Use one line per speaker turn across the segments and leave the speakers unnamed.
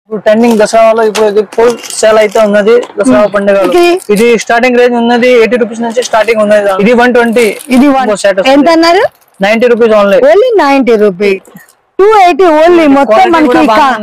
ఇప్పుడు ట్రెండింగ్ దసరాలో ఇప్పుడు ఇది ఫుల్ సేల్ అయితే ఉన్నది దసరా పండుగ
ఇది?
ఇది స్టార్టింగ్ రేంజ్ ఉన్నది ఎయిటీ రూపీస్ నుంచి స్టార్టింగ్ ఉన్నది ఇది వన్ ట్వంటీ
ఇది వన్ ఎంత అన్నారు
ninety rupees only
only ninety rupee two eighty only మొత్తం మనకి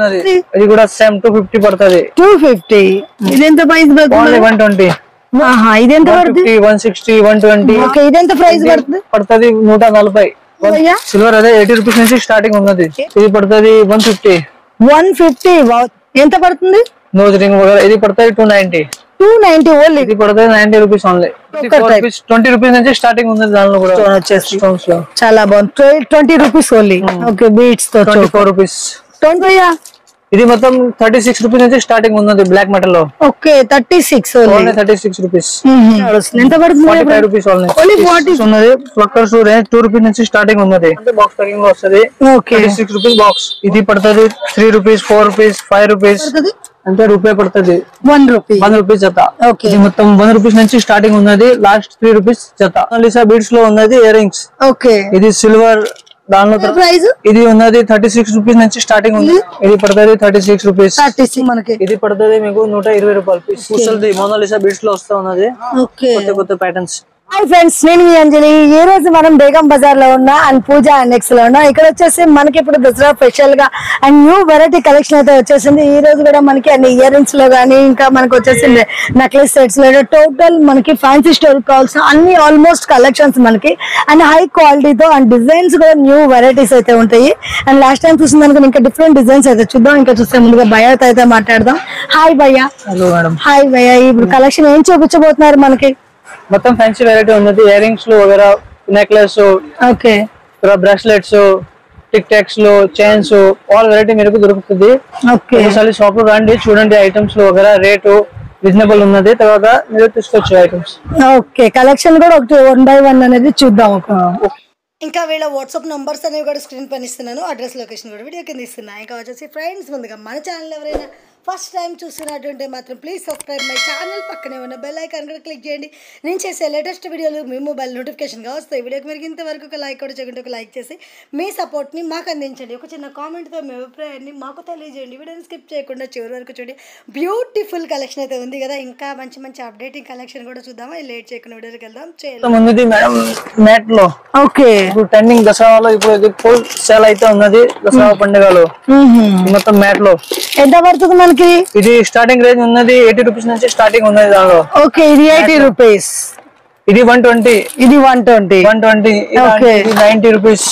ఇది కూడా సేమ్ టూ ఫిఫ్టీ పడుతుంది
టూ ఫిఫ్టీ ఇదెంత ప్రైస్
ఓన్లీ
పడుతుంది
వన్ ట్వంటీ
ఆహా ఇదెంత
వన్
పడుతుంది
fifty one sixty one twenty
okay ఇదెంత ప్రైస్ పడుతుంది
పడుతుంది నూట నలభై
అయ్యా
సిల్వర్ అదే ఎయిటీ రూపీస్ నుంచి స్టార్టింగ్ ఉన్నది ఇది పడుతుంది వన్ ఫిఫ్టీ
వన్ ఫిఫ్టీ ఎంత పడుతుంది
నోజ్ రింగ్ వగేరా ఇది పడుతుంది two ninety
two ninety only
ఇది పడుతుంది ninety rupees only
type.
Twenty rupees నుంచి స్టార్టింగ్ ఉంది దానిలో కూడా
Stone వచ్చేసి.
స్టోన్స్ లో
చాలా బాగుంది twenty rupees only okay beads తో
ట్వంటీ ఫోర్ రూపీస్
ట్వంటీ
ఇది మొత్తం థర్టీ సిక్స్ రూపీస్ నుంచి స్టార్టింగ్ ఉన్నది బ్లాక్ మెటల్ లో
okay thirty six
only
only
thirty six rupees
ఎంత పడుతుంది
forty five rupees only
only forty
ఉన్నది ఫ్లక్కర్స్ రేంజ్ టూ రూపీస్ నుంచి స్టార్టింగ్ ఉన్నది బాక్స్ ప్యాకింగ్ లో వస్తుంది
okay
thirty six rupees box ఇది పడుతుంది three rupees four rupees five rupees అంటే రూపాయి పడుతుంది
వన్ రూపీ
వన్ రూపీస్ జత
Okay.
ఇది మొత్తం వన్ రూపీస్ నుంచి స్టార్టింగ్ ఉన్నది లాస్ట్ త్రీ రూపీస్ జత లిసా బీడ్స్ లో ఉన్నది ఇయర్ రింగ్స్
ఓకే
ఇది సిల్వర్ దానిలో తర్వాత-
ప్రైస్
ఇది ఉన్నది థర్టీ సిక్స్ రూపీస్ నుంచి స్టార్టింగ్ ఉంది ఇది పడుతుంది thirty six rupees
thirty six మనకి
ఇది పడుతుంది మీకు నూట ఇరవై రూపాయలు పీస్ కూర్చోది మోనాలిసా బీడ్స్ లో వస్తా ఉన్నది
ఓకే
కొత్త కొత్త ప్యాటర్న్స్
హాయ్ ఫ్రెండ్స్ నేను మీ అంజలి ఈ రోజు మనం బేగం బజార్ లో ఉన్నా అండ్ పూజ అండెక్స్ లో ఉన్నా ఇక్కడ వచ్చేసి మనకి ఇప్పుడు దసరా స్పెషల్ గా అండ్ న్యూ వెరైటీ కలెక్షన్ అయితే వచ్చేసింది ఈ రోజు కూడా మనకి అన్ని ఇయర్ రింగ్స్ లో గానీ ఇంకా మనకి వచ్చేసి నెక్లెస్ సెట్స్ లో టోటల్ మనకి ఫ్యాన్సీ స్టోర్ కావాల్సిన అన్ని ఆల్మోస్ట్ కలెక్షన్స్ మనకి అండ్ హై క్వాలిటీతో అండ్ డిజైన్స్ కూడా న్యూ వెరైటీస్ అయితే ఉంటాయి అండ్ లాస్ట్ టైం చూసిన దానికి ఇంకా డిఫరెంట్ డిజైన్స్ అయితే చూద్దాం ఇంకా చూస్తే ముందుగా భయ్యతో అయితే మాట్లాడదాం హాయ్ భయ్య
హలో మేడం
హాయ్ భయ్య ఇప్పుడు కలెక్షన్ ఏం చూపించబోతున్నారు మనకి
మొత్తం ఫ్యాన్సీ వెరైటీ ఉన్నది ఇయర్ రింగ్స్ లో వగేరా necklace
okay
bracelets tic tacs లో చైన్స్ ఆల్ వెరైటీ మీకు దొరుకుతుంది
ఓకే
ఒకసారి షాప్ లో రండి చూడండి ఐటమ్స్ లో వగేరా రేటు రీజనబుల్ ఉన్నది తర్వాత మీరు తీసుకోవచ్చు ఐటమ్స్
ఓకే కలెక్షన్ కూడా ఒకటి వన్ బై వన్ అనేది చూద్దాం ఒక ఇంకా వీళ్ళ వాట్సాప్ నంబర్స్ అనేవి కూడా స్క్రీన్ పైన ఇస్తున్నాను అడ్రస్ లొకేషన్ కూడా వీడియో కింద ఇస్తున్నా ఇంకా వచ్చేసి ఫ్రెండ్స్ ముందుగా మన ఛానల్ ఎవరైనా ఫస్ట్ టైం చూస్తున్నట్టుంటే మాత్రం ప్లీజ్ సబ్స్క్రైబ్ మై ఛానల్ పక్కనే ఉన్న బెల్ ఐకాన్ కూడా క్లిక్ చేయండి నేను చేసే లేటెస్ట్ వీడియోలు మీ మొబైల్ నోటిఫికేషన్గా వస్తాయి వీడియోకి మీరు ఇంతవరకు ఒక లైక్ కూడా చేయకుండా ఒక లైక్ చేసి మీ సపోర్ట్ని మాకు అందించండి ఒక చిన్న కామెంట్తో మీ అభిప్రాయాన్ని మాకు తెలియజేయండి వీడియోని స్కిప్ చేయకుండా చివరి వరకు చూడండి బ్యూటిఫుల్ కలెక్షన్ అయితే ఉంది కదా ఇంకా మంచి మంచి అప్డేటింగ్ కలెక్షన్ కూడా చూద్దామా లేట్ చేయకుండా వీడియోకి వెళ్దాం చేయాలి
మొత్తం ఉన్నది మేడం మ్యాట్ లో
ఓకే
ఇప్పుడు ట్రెండింగ్ దసరాలో ఇప్పుడు ఇది ఫుల్ సేల్ అయితే ఉన్నది దసరా పండుగలో ఇది మొత్తం మ్యాట్ లో
ఎంత పడుతుంది మనకి
ఇది స్టార్టింగ్ రేంజ్ ఉన్నది ఎయిటీ రూపీస్ నుంచి స్టార్టింగ్ ఉన్నది దానిలో
ఓకే ఇది ఎయిటీ రూపీస్
ఇది వన్ ట్వంటీ
ఇది one twenty
one twenty
Okay.
Ninety rupees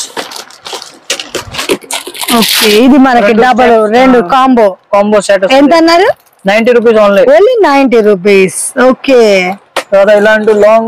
okay ఇది మనకి
రెండు
డబల్
sets,
రెండు
ఆ.
కాంబో
కాంబో సెట్
ఎంత అన్నారు
ninety rupees only
only ninety rupees okay
తర్వాత ఇలాంటి లాంగ్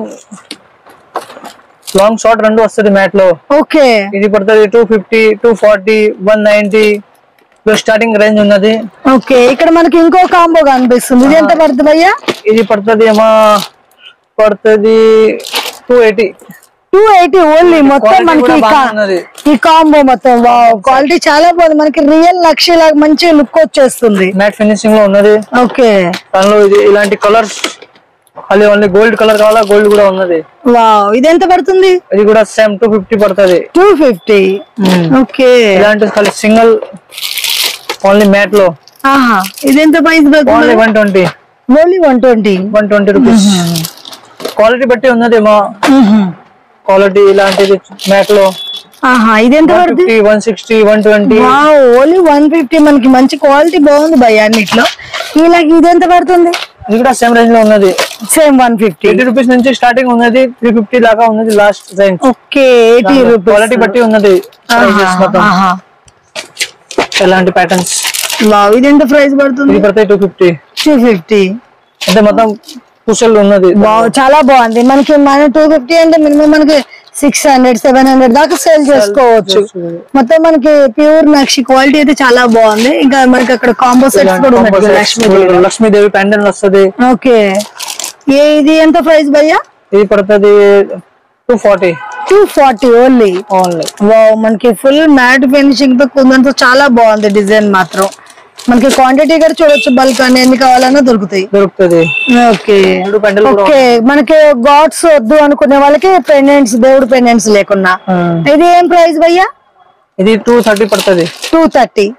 లాంగ్ షార్ట్ రెండు వస్తుంది మ్యాట్ లో
ఓకే
ఇది పడుతుంది two fifty two forty one ninety starting range ఉన్నది
ఓకే ఇక్కడ మనకి ఇంకో కాంబో కనిపిస్తుంది ఇది ఎంత పడుతుంది అయ్యా
ఇది పడుతుంది ఏమో పడుతుంది two eighty
two eighty only మొత్తం
Quality
మనకి
కూడా
ఈ కా-
బాగున్నది.
ఈ కాంబో మొత్తం క్వాలిటీ చాలా బాగుంది మనకి రియల్ లక్ష లాగా మంచి లుక్ వచ్చేస్తుంది
మ్యాట్ ఫినిషింగ్ లో ఉన్నది
ఓకే
దానిలో ఇది ఇలాంటి కలర్స్ అది ఓన్లీ గోల్డ్ కలర్ కావాలా గోల్డ్ కూడా ఉన్నది
వావ్ ఇది ఎంత పడుతుంది
ఇది కూడా సేమ్ టూ ఫిఫ్టీ పడుతుంది
టూ ఫిఫ్టీ ఓకే
ఇలాంటి ఖాళీ సింగిల్ ఓన్లీ మ్యాట్ లో
ఆహా ఇది ఎంత ప్రైస్
ఓన్లీ
పడుతుంది
one twenty
only one twenty
one twenty rupees quality బట్టి ఉన్నదేమో క్వాలిటీ ఇలాంటిది మ్యాట్ లో
ఆహా ఇది ఎంత
వన్
పడుతుంది
fifty one sixty one twenty
wow only one fifty మనకి మంచి క్వాలిటీ బాగుంది భయ అన్నిట్లో ఇలా ఇది ఎంత పడుతుంది
ఇది కూడా సేమ్ రేంజ్ లో ఉన్నది
same one fifty
eighty rupees నుంచి స్టార్టింగ్ ఉన్నది త్రీ ఫిఫ్టీ దాకా ఉన్నది last range
okay eighty rupees
quality బట్టి ఉన్నది prices మొత్తం. ఎలాంటి ప్యాటర్న్స్
వావ్ ఇది ఎంత ప్రైస్ పడుతుంది
ఇది పడతాయి టూ ఫిఫ్టీ
టూ ఫిఫ్టీ
అంటే మొత్తం కుసల్ ఉన్నది
వావ్ చాలా బాగుంది మనకి మన టూ ఫిఫ్టీ అంటే మినిమం మనకి సిక్స్ హండ్రెడ్ సెవెన్ హండ్రెడ్ దాకా సేల్ చేసుకోవచ్చు
చేసుకోవచ్చు.
మొత్తం మనకి ప్యూర్ నక్షి క్వాలిటీ అయితే చాలా బాగుంది ఇంకా మనకి అక్కడ కాంబో సెట్స్ కూడా ఉన్నాయి లక్ష్మి
లక్ష్మీదేవి ప్యాండల్ వస్తుంది
ఓకే ఏ ఇది ఎంత ప్రైస్ భయ్యా
ఇది పడుతుంది two forty
two forty only
only
wow మనకి ఫుల్ మ్యాట్ ఫినిషింగ్ తో కుందంతో చాలా బాగుంది డిజైన్ మాత్రం మనకి క్వాంటిటీ కూడా చూడొచ్చు బల్క్ అని ఎన్ని కావాలన్నా దొరుకుతాయి
దొరుకుతుంది
ఓకే
రెండు పెండలు కూడా
ఓకే మనకి గాడ్స్ వద్దు అనుకునే వాళ్ళకి పెండెంట్స్ దేవుడు పెండెంట్స్ లేకున్నా
ఆ.
ఇది ఏం ప్రైస్ భయ్యా
ఇది టూ థర్టీ పడుతుంది
టూ థర్టీ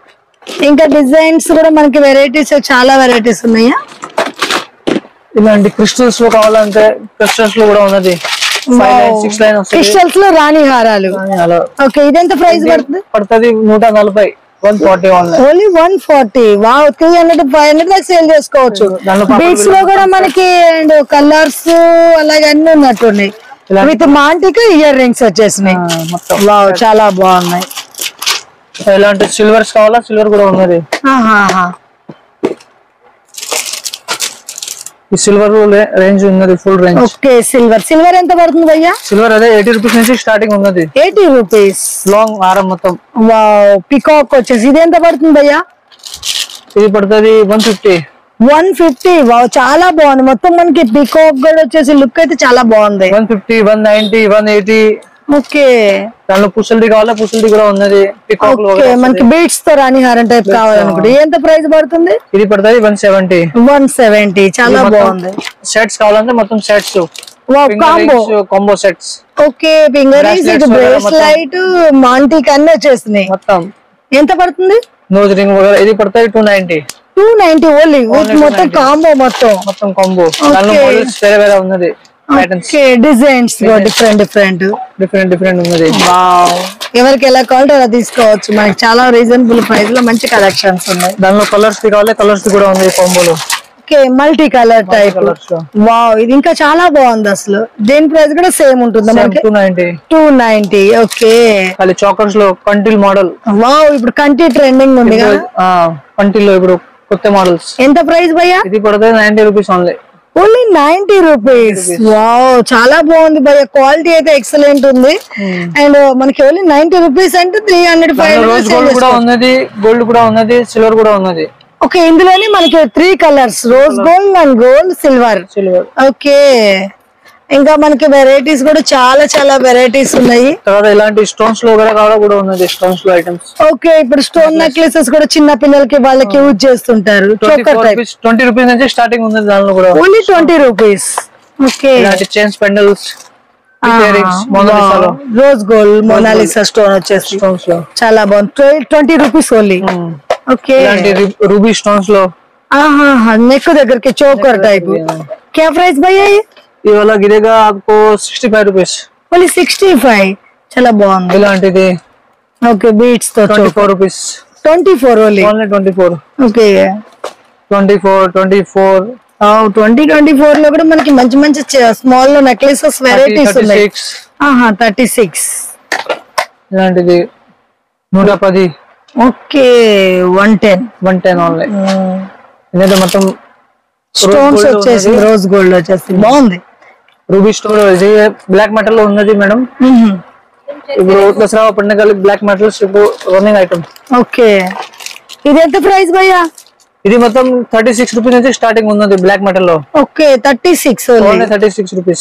ఇంకా డిజైన్స్ కూడా మనకి వెరైటీస్ చాలా వెరైటీస్ ఉన్నాయా
ఇలాంటి క్రిస్టల్స్ లో కావాలంటే క్రిస్టల్స్ లో కూడా ఉన్నది ఫైవ్ లైన్ సిక్స్ లైన్ వస్తుంది
క్రిస్టల్స్ లో రాణి హారాలు
కానీ అలా
ఓకే ఇదెంత ప్రైస్ పడుతుంది
పడుతుంది నూట నలభై one forty one
only one forty wow three hundred five hundred దాకా సేల్ చేసుకోవచ్చు
దానిలో పాపడ్
బీచ్ లో కూడా మనకి అండ్ కలర్స్ అలాగే అన్ని ఉన్నట్టున్నాయి
ఇలాంటి-
విత్ మాంటిక్ ఇయర్ రింగ్స్ వచ్చేసినాయి
మొత్తం
వావ్ చాలా బాగున్నాయి
ఇలాంటి సిల్వర్స్ కావాలా సిల్వర్ కూడా ఉన్నది
ఆహాహా.
ఈ సిల్వర్ రేంజ్ ఉన్నది full range
okay silver silver ఎంత పడుతుంది భయ్యా
సిల్వర్ అదే ఎయిటీ రూపీస్ నుంచి స్టార్టింగ్ ఉన్నది
ఎయిటీ రూపీస్
లాంగ్ హారం మొత్తం
వావ్ పికాక్ వచ్చేసి ఇది ఎంత పడుతుంది భయ్యా
ఇది పడుతుంది one fifty
one fifty wow చాలా బాగుంది మొత్తం మనకి పికాక్ కూడా వచ్చేసి లుక్ అయితే చాలా బాగుంది
one fifty one ninety one eighty
okay
దానిలో పుసల్ది కావాలా పుసల్ది కూడా ఉన్నది పికాక్ లో
ఓకే మనకి బీట్స్ తో రాణి హారం టైప్ కావాలనుకుంటే ఎంత ప్రైస్ పడుతుంది
ఇది పడుతుంది వన్ సెవెంటీ
వన్ సెవెంటీ చాలా బాగుంది
సెట్స్ కావాలంటే మొత్తం sets
wow combo
combo sets
okay finger
Bracelets వగేరా
బ్రేస్లైట్ మాంటిక్ అన్ని వచ్చేసినాయి
మొత్తం
ఎంత పడుతుంది
నోజ్ రింగ్ వగేరా ఇది పడుతుంది two ninety
two ninety only మొత్తం కాంబో మొత్తం
మొత్తం కాంబో దానిలో
Okay.
మోడల్స్ వేరే వేరే ఉన్నది patterns
okay designs different different
different different ఉన్నది
వావ్ ఎవరికి ఎలా కావాలంటే అలా తీసుకోవచ్చు మనకి చాలా రీజనబుల్ ప్రైస్ లో మంచి కలెక్షన్స్ ఉన్నాయి
దానిలో కలర్స్ కావాలి కలర్స్ కూడా ఉంది కాంబోలో
okay multi colour type
colours
wow ఇది ఇంకా చాలా బాగుంది అసలు దీని ప్రైస్ కూడా సేమ్ ఉంటుంది మనకి
two ninety
two ninety okay
అది చాకర్స్ లో కంటిల్ మోడల్
వావ్ ఇప్పుడు కంటి ట్రెండింగ్ ఉంది కదా
కంటిల్ లో ఇప్పుడు కొత్త మోడల్స్
ఎంత ప్రైస్ భయ్యా
ఇది పడుతుంది ninety rupees only
only ninety rupees wow చాలా బాగుంది భయ్య క్వాలిటీ అయితే ఎక్సలెంట్ ఉంది అండ్ మనకి ఓన్లీ నైన్టీ రూపీస్ అంటే three hundred five
rose gold కూడా ఉన్నది గోల్డ్ కూడా ఉన్నది సిల్వర్ కూడా ఉన్నది
ఓకే ఇందులోనే మనకి three colours rose gold and gold silver
silver
okay ఇంకా మనకి వెరైటీస్ కూడా చాలా చాలా వెరైటీస్ ఉన్నాయి
తర్వాత ఇలాంటి స్టోన్స్ లో కూడా కావాలా కూడా ఉన్నది స్టోన్స్ లో ఐటమ్స్
ఓకే ఇప్పుడు స్టోన్ నెక్లెసెస్ కూడా చిన్న పిల్లలకి వాళ్ళకి యూజ్ చేస్తుంటారు
twenty
choker
four
type
rupees twenty rupees నుంచి స్టార్టింగ్ ఉన్నది దానిలో కూడా
ఓన్లీ ట్వంటీ రూపీస్ ఓకే
ఇలాంటి చైన్స్ పెండల్స్ ఇయరింగ్స్ మొదలు
రోజ్ గోల్డ్ మొనాలిసా స్టోన్ వచ్చేసి
స్టోన్స్ లో
చాలా బాగుంది ట్వంటీ రూపీస్ ఓన్లీ ఓకే
ఇలాంటి రూబీ స్టోన్స్ లో
నెక్ దగ్గరికి చోకర్ టైప్ क्या प्राइस भैया ये
ये वाला गिरेगा आपको sixty five rupees
only sixty five చాలా బాగుంది
ఇలాంటిది
ఓకే బీట్స్ తో
twenty four rupees
twenty four only
only twenty four
okay
twenty four twenty four
twenty twenty four లో కూడా మనకి మంచి మంచి స్మాల్ లో నెక్లెసెస్ వెరైటీస్
థర్టీ
ఉన్నాయి
సిక్స్
ఆహా థర్టీ సిక్స్
ఇలాంటిది నూట పది
okay one ten
one ten only ఇదైతే మొత్తం
స్టోన్స్
gold
వచ్చేసి రోజ్ గోల్డ్ వచ్చేసి బాగుంది
రూబీ స్టోన్ ఇది బ్లాక్ మెటల్ లో ఉన్నది మేడం ఇప్పుడు దసరా పండుగ బ్లాక్ మెటల్స్ ఇప్పుడు రన్నింగ్ ఐటమ్
ఓకే ఇది ఎంత ప్రైస్ భయ్యా
ఇది మొత్తం థర్టీ సిక్స్ రూపీస్ నుంచి స్టార్టింగ్ ఉన్నది బ్లాక్ మెటల్ లో
okay thirty six
only thirty six rupees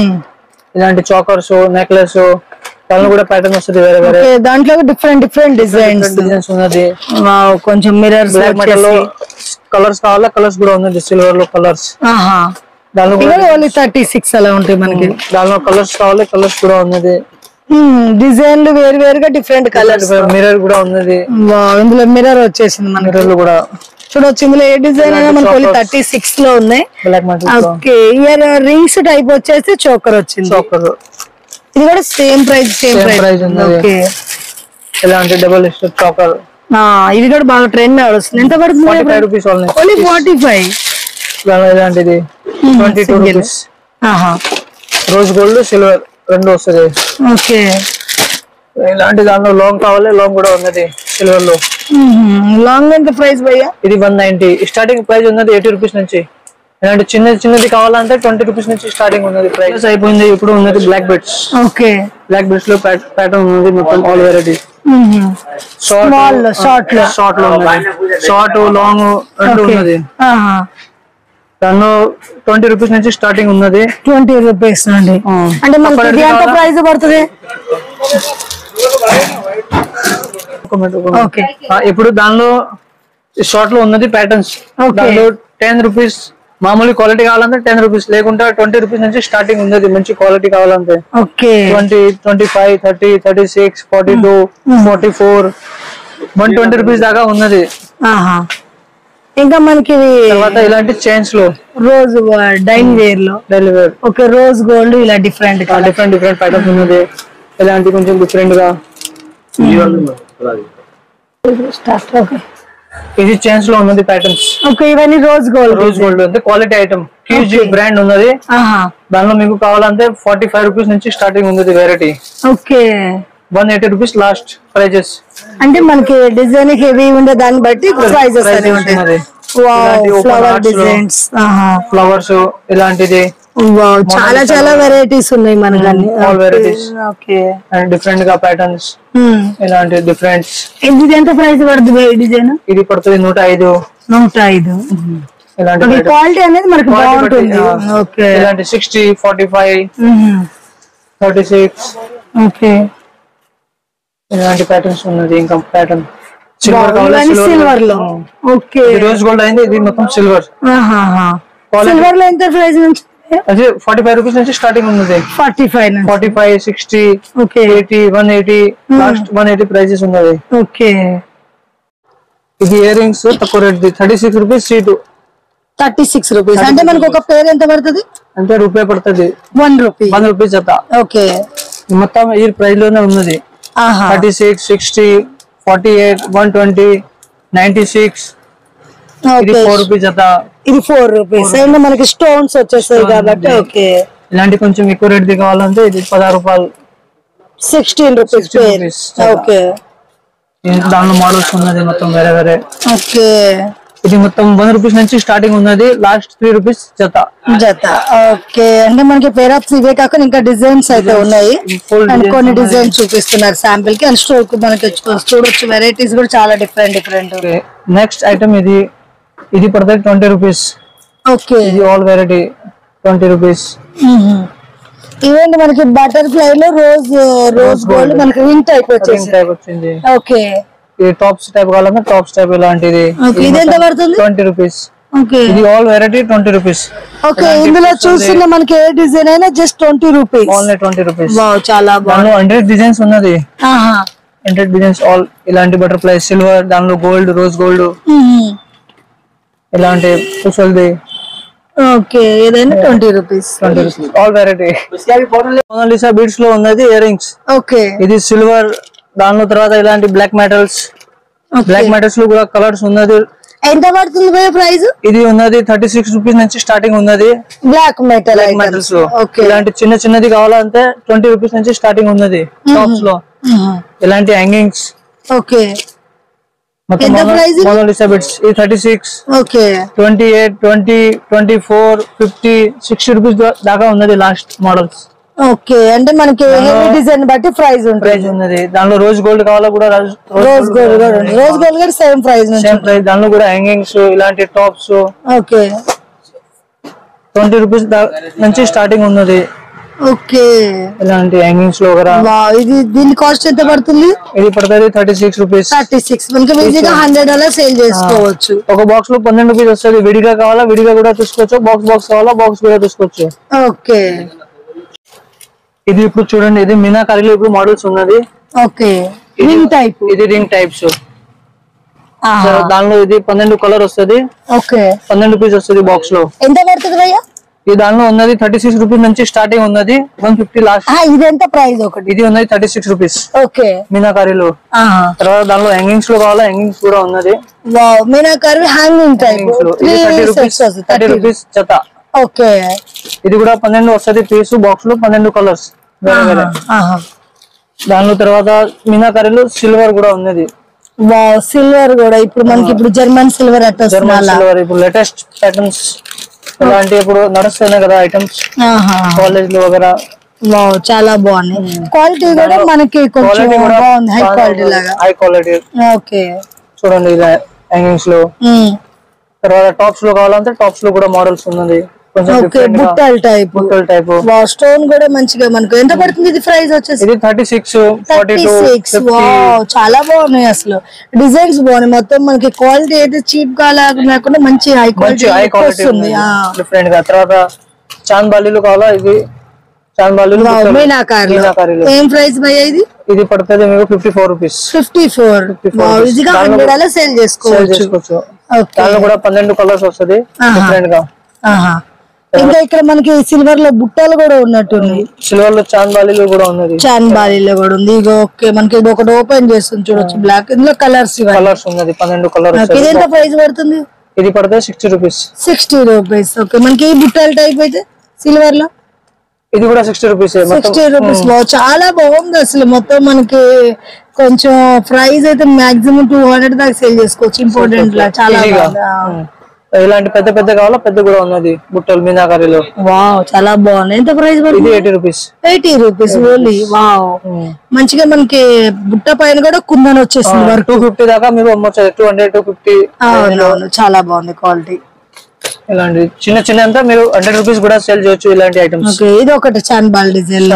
ఇలాంటి చాకర్స్ నెక్లెస్ దానిలో కూడా ప్యాటర్న్ వస్తుంది వేరే వేరే
ఓకే దాంట్లో డిఫరెంట్ డిఫరెంట్ డిజైన్స్
డిజైన్స్ ఉన్నది
కొంచెం మిరర్స్
బ్లాక్ మెటల్ లో కలర్స్ కావాలా కలర్స్ కూడా ఉన్నది సిల్వర్ లో కలర్స్
ఆహా
దానిలో కూడా
ఇవి ఓన్లీ థర్టీ సిక్స్ అలా ఉంటాయి మనకి
దానిలో కలర్స్ కావాలి కలర్స్ కూడా ఉన్నది
డిజైన్లు వేరు వేరుగా డిఫరెంట్ కలర్స్
మిర్రర్ కూడా ఉన్నది
ఇందులో మిర్రర్ వచ్చేసింది మనకి
మిర్రర్ లో కూడా
చూడొచ్చు ఇందులో ఏ డిజైన్ అయినా మనకి ఓన్లీ థర్టీ సిక్స్ లో ఉన్నాయి
బ్లాక్ మెటల్ లో
ఓకే ఇయర్ రింగ్స్ టైప్ వచ్చేసి చోకర్ వచ్చింది
చాకర్
ఇది కూడా same price same
Same price
price
ఉన్నది.
ఓకే
ఇలాంటి డబుల్ చాకర్
ఇది కూడా బాగా ట్రెండ్ నడుస్తుంది ఎంత
ఫార్టీ ఫైవ్
పడుతుంది
rupees only
only forty five
ఇలాంటిది twenty two
single.
Rupees rose gold silver రెండు వస్తుంది
ఓకే
ఇలాంటి దానిలో లాంగ్ కావాలి లాంగ్ కూడా ఉన్నది సిల్వర్ లో
లాంగ్ ఎంత ప్రైస్ భయ్యా
ఇది వన్ నైన్టీ స్టార్టింగ్ ప్రైస్ ఉన్నది ఎయిటీ రూపీస్ నుంచి ఇలాంటి చిన్నది చిన్నది కావాలంటే ట్వంటీ రూపీస్ నుంచి స్టార్టింగ్ ఉన్నది ప్రైస్ అయిపోయింది ఇప్పుడు ఉన్నది black beads
okay
black beads లో ప్యాటర్న్ ఉన్నది మొత్తం ఆల్ వెరైటీస్
స్మాల్ షార్ట్ లో
షార్ట్ లో ఉన్నది షార్ట్ లాంగ్ రెండు ఉన్నది దానిలో ట్వంటీ రూపీస్ నుంచి స్టార్టింగ్ ఉన్నది
ట్వంటీ రూపీస్ అండి అంటే మనకి ఇది ఎంత ప్రైస్ పడుతుంది
ఒక minute, ఒక minute.
ఓకే
ఆ, ఇప్పుడు దానిలో షార్ట్ లో ఉన్నది ప్యాటర్న్స్
Okay.
దానిలో టెన్ రూపీస్ మామూలు క్వాలిటీ కావాలంటే టెన్ రూపీస్ లేకుంటే ట్వంటీ రూపీస్ నుంచి స్టార్టింగ్ ఉన్నది మంచి క్వాలిటీ కావాలంటే
okay
twenty twenty five thirty thirty six forty two forty four one twenty rupees దాకా ఉన్నది
ఆహా ఇంకా మనకి ఇవి
తర్వాత ఇలాంటి చైన్స్ లో
రోజ్ డైనింగ్ వేర్ లో
డెలివరీ
ఓకే రోజ్ గోల్డ్ ఇలా డిఫరెంట్
డిఫరెంట్ డిఫరెంట్ ప్యాటర్న్స్ ఉన్నది ఇలాంటి కొంచెం డిఫరెంట్ గా
స్టార్ట్ ఓకే
ఇది చైన్స్ లో ఉన్నది ప్యాటర్న్స్
ఓకే ఇవన్నీ రోజ్ గోల్డ్
రోజ్ గోల్డ్ ఉంది క్వాలిటీ ఐటమ్ క్యూజీ బ్రాండ్ ఉన్నది
ఆహా
దానిలో మీకు కావాలంటే ఫార్టీ ఫైవ్ రూపీస్ నుంచి స్టార్టింగ్ ఉంది variety
okay
one eighty rupees last prices
అంటే మనకి డిజైన్ హెవీ ఉండే దాన్ని బట్టి ప్రైజెస్ అనేవి ఉంటాయి
ఉన్నది
వావ్
ఇలాంటి open
ఫ్లవర్
hearts లో.
డిజైన్స్ ఆహా
ఫ్లవర్స్ ఇలాంటిది
వావ్ చాలా చాలా వెరైటీస్ ఉన్నాయి మనకి అన్ని
all varieties.
Okay
and different గా ప్యాటర్న్స్ ఇలాంటి డిఫరెంట్
ఇది ఎంత ప్రైస్ పడుతుంది ఈ డిజైన్
ఇది పడుతుంది నూట ఐదు
నూట ఐదు
ఇలాంటి
ఓకే
pattern.
క్వాలిటీ అనేది మనకి
Quality
బాగుంటుంది
బట్టి, ఆ,
ఓకే
ఇలాంటి sixty forty five thirty six
okay
ఇలాంటి ప్యాటర్న్స్ ఉన్నది ఇంకా ప్యాటర్న్ సిల్వర్
సిల్వర్ లో ఓకే
రోజ్ గోల్డ్ అయింది ఇది మొత్తం సిల్వర్ Quality-
సిల్వర్ లో ఎంత ప్రైస్ నుంచి
అదే ఫార్టీ ఫైవ్ రూపీస్ నుంచి స్టార్టింగ్ ఉన్నది
ఫార్టీ ఫైవ్ నుంచి
forty five sixty
okay
eighty one eighty last one eighty prices ఉన్నది
ఓకే
ఇది ఇయర్ రింగ్స్ తక్కువ రేట్ థర్టీ సిక్స్ రూపీస్ సీటు
థర్టీ సిక్స్ రూపీస్ అంటే మనకి ఒక పేరు ఎంత పడుతుంది
అంటే రూపాయి పడుతుంది
వన్ రూపీ
వన్ రూపీస్ జత
ఓకే
మొత్తం ఈ ప్రైస్ లోనే ఉన్నది
ఆహా
thirty six sixty forty eight one twenty ninety six ఇది
ఓకే
ఫోర్ రూపీస్ జత
ఇది ఫోర్ రూపీస్ అండ్ మనకి స్టోన్స్ వచ్చేస్తాయి కాబట్టి ఓకే
ఇలాంటి కొంచెం ఎక్కువ రేట్ కావాలంటే ఇది పదహారు రూపాయలు
సిక్స్టీన్ రూపీస్
16
పేరు
rupees.
ఓకే
ఇది దానిలో మోడల్స్ ఉన్నది మొత్తం వేరే వేరే
ఓకే
ఇది మొత్తం వన్ రూపీస్ నుంచి స్టార్టింగ్ ఉన్నది లాస్ట్ త్రీ రూపీస్ జత
జత ఓకే అంటే మనకి పేర్ ఆఫ్ ఇవే కాకుండా ఇంకా డిజైన్స్ అయితే ఉన్నాయి
Full
అండ్
designs
కొన్ని
ఉన్నాయి.
డిజైన్స్ చూపిస్తున్నారు శాంపిల్ కి అండ్ స్టోర్ కు మనకి చూ- చూడొచ్చు వెరైటీస్ కూడా చాలా డిఫరెంట్ డిఫరెంట్
నెక్స్ట్ ఐటమ్ ఇది ఇది పడుతుంది ట్వంటీ రూపీస్
ఓకే
ఇది ఆల్ వెరైటీ ట్వంటీ రూపీస్
ఇవేంటి మనకి బటర్ఫ్లై లో రోజ్ రోజ్ గోల్డ్ మనకి రింగ్ టైప్ వచ్చేసి
టైప్ వచ్చింది
ఓకే
ఇది టాప్స్ టైప్ కావాలంటే టాప్స్ టైప్ ఇలాంటిది
ఓకే ఇది ఎంత పడుతుంది
ట్వంటీ రూపీస్
ఓకే
ఇది all variety twenty rupees
okay ఇందులో చూస్తున్న మనకి ఏ డిజైన్ అయినా just twenty rupees
only twenty rupees
wow చాలా బాగుంది
దానిలో హండ్రెడ్ డిజైన్స్ ఉన్నది
ఆహా
హండ్రెడ్ డిజైన్స్ ఆల్ ఇలాంటి బటర్ఫ్లై సిల్వర్ దానిలో గోల్డ్ రోజ్ గోల్డ్
మ్మ్.
ఇలాంటి కుసల్ది
ఓకే ఏదైనా twenty rupees
twenty rupees all variety Mona Lisa beads లో ఉన్నది ఇయర్ రింగ్స్
ఓకే
ఇది సిల్వర్ దానిలో తర్వాత ఇలాంటి బ్లాక్ మెటల్స్ బ్లాక్ మెటల్స్ లో కూడా కలర్స్ ఉన్నది
ఎంత పడుతుంది భయ ప్రైస్
ఇది ఉన్నది థర్టీ సిక్స్ రూపీస్ నుంచి స్టార్టింగ్ ఉన్నది
బ్లాక్ మెటల్
బ్లాక్ మెటల్స్ లో
ఓకే
ఇలాంటి చిన్న చిన్నది కావాలంటే ట్వంటీ రూపీస్ నుంచి స్టార్టింగ్ ఉన్నది టాప్స్ లో ఇలాంటి హ్యాంగింగ్స్
ఓకే
మొత్తం
ఎంత price ఇది?
మోనాలిసా బీడ్స్ ఇది thirty six
okay
twenty eight twenty twenty four fifty sixty rupees దాకా ఉన్నది లాస్ట్ మోడల్స్
ఓకే అంటే మనకి హెవీ డిజైన్ బట్టి ప్రైస్ ఉంటుంది
ప్రైస్ ఉన్నది దానిలో రోజ్ గోల్డ్ కావాలా కూడా
రోజ్ గోల్డ్ కూడా ఉంది రోజ్ గోల్డ్ కూడా సేమ్ ప్రైస్ నుంచి
సేమ్ ప్రైస్ దానిలో కూడా హ్యాంగింగ్స్ ఇలాంటి టాప్స్
ఓకే
ట్వంటీ రూపీస్ నుంచి స్టార్టింగ్ ఉన్నది
ఓకే
ఇలాంటి హ్యాంగింగ్స్ లో కూడా
వా ఇది దీని కాస్ట్ ఎంత పడుతుంది
ఇది పడుతుంది thirty six rupees
thirty six మనకి ఈజీగా హండ్రెడ్ అలా సేల్ చేసుకోవచ్చు
ఒక బాక్స్ లో పన్నెండు రూపీస్ వస్తుంది విడిగా కావాలా విడిగా కూడా తీసుకోవచ్చు బాక్స్ బాక్స్ కావాలా బాక్స్ కూడా తీసుకోవచ్చు
ఓకే
ఇది ఇప్పుడు చూడండి ఇది మీనాకారిలో ఇప్పుడు మోడల్స్ ఉన్నది
ఓకే రింగ్ టైప్
ఇది రింగ్ టైప్స్ దానిలో ఇది పన్నెండు కలర్ వస్తుంది
ఓకే
పన్నెండు రూపీస్ వస్తుంది బాక్స్ లో
ఎంత పడుతుంది భయ్యా
ఈ దానిలో ఉన్నది థర్టీ సిక్స్ రూపీస్ నుంచి స్టార్టింగ్ ఉన్నది వన్ ఫిఫ్టీ లాస్ట్
ఆ, ఇది ఎంత ప్రైస్ ఒకటి
ఇది ఉన్నది థర్టీ సిక్స్ రూపీస్
ఓకే
మీనాకారిలో
ఆహా
తర్వాత దానిలో హ్యాంగింగ్స్ లో కావాలా హ్యాంగింగ్స్ కూడా ఉన్నది
వావ్ మీనాకర్వి హ్యాంగింగ్ టైప్
హ్యాంగింగ్స్ లో ఇది థర్టీ రూపీస్ థర్టీ రూపీస్ జత
ఓకే
ఇది కూడా పన్నెండు వస్తుంది పీస్ బాక్స్ లో పన్నెండు కలర్స్ వేరే వేరే
ఆహా
దానిలో తర్వాత మీనాకారిలో సిల్వర్ కూడా ఉన్నది
వావ్ సిల్వర్ కూడా ఇప్పుడు మనకి ఇప్పుడు జర్మన్ సిల్వర్ అట్ట వస్తుంది
జర్మన్
అలా
సిల్వర్ ఇప్పుడు లేటెస్ట్ ప్యాటర్న్స్ ఇలాంటి ఇప్పుడు నడుస్తున్నాయి కదా ఐటమ్స్
ఆహా
కాలేజ్ లో వగేరా
వావ్ చాలా బాగుంది క్వాలిటీ కూడా మనకి కొంచెం
క్వాలిటీ కూడా
బాగుంది హై క్వాలిటీ లాగా
హై క్వాలిటీ
ఓకే
చూడండి ఇలా హ్యాంగింగ్స్ లో
ఉమ్.
తర్వాత టాప్స్ లో కావాలంటే టాప్స్ లో కూడా మోడల్స్ ఉన్నది కొంచెం
ఓకే
డిఫరెంట్ గా
బుట్టల్ టైప్
బుట్టల్ టైప్
వావ్ స్టోన్ కూడా మంచిగా మనకు ఎంత పడుతుంది ఇది ప్రైస్ వచ్చేసి
ఇది thirty six forty
thirty
two
six wow చాలా బాగున్నాయి అసలు డిజైన్స్ బాగున్నాయి మొత్తం మనకి క్వాలిటీ అయితే చీప్ గా లేకుండా మంచి హై
మంచి హై
క్వాలిటీ
క్వాలిటీ
వస్తుంది ఆ.
డిఫరెంట్ గా తర్వాత చాంద్ బాలీలు కావాలా ఇది చాంబాలి
మీనాకారులు
మీనాకారీలు.
ఏం ప్రైస్ భయ్య ఇది
ఇది పడుతుంది మీకు fifty four rupees
fifty four ఈజీగా హండ్రెడ్ అలా సేల్
సేల్
చేసుకోవచ్చు
చేసుకోవచ్చు
ఓకే
దానిలో కూడా పన్నెండు కలర్స్ వస్తుంది
ఆహా.
డిఫరెంట్ గా
ఆహా. ఇంకా ఇక్కడ మనకి సిల్వర్ లో బుట్టలు కూడా ఉన్నట్టుంది
సిల్వర్ లో చాంబాలీలు కూడా ఉన్నది
చాన్ బాలీలో కూడా ఉంది ఇగో ఓకే మనకి ఇది ఒకటి ఓపెన్ చేస్తుంది చూడొచ్చు బ్లాక్ ఇందులో కలర్స్ ఇవన్నీ
కలర్స్ ఉన్నది పన్నెండు కలర్స్
ఓకే, ఇది ఎంత ప్రైస్ పడుతుంది
ఇది పడుతుంది sixty rupees
sixty rupees okay మనకి ఈ బుట్టల టైప్ అయితే సిల్వర్ లో
ఇది కూడా సిక్స్టీ రూపీస్ మొత్తం
సిక్స్టీ రూపీస్ లో చాలా బాగుంది అసలు మొత్తం మనకి కొంచెం ప్రైస్ అయితే మాక్సిమం టూ హండ్రెడ్ దాకా సేల్ చేసుకోవచ్చు ఇంపార్టెంట్ లా చాలా
ఈజీగా
బాగుంది ఆ.
ఉమ్. ఇలాంటి పెద్ద పెద్ద కావాలా పెద్ద కూడా ఉన్నది బుట్టలు మీనాకారీలో
వావ్ చాలా బాగుంది ఎంత ప్రైస్
ఇది
పడుతుంది
eighty rupees
eighty rupees only wow మంచిగా మనకి బుట్ట పైన కూడా కుందన్ వచ్చేసింది వర్క్
టూ ఫిఫ్టీ దాకా మీరు అమ్మొచ్చు టూ హండ్రెడ్ టూ ఫిఫ్టీ
అవునవును చాలా బాగుంది క్వాలిటీ
ఇలాంటి చిన్న చిన్న అంతా మీరు హండ్రెడ్ రూపీస్ కూడా సేల్ చేయొచ్చు ఇలాంటి ఐటమ్స్
ఓకే ఇది ఒకటి చాన్ బాల్ డిజైన్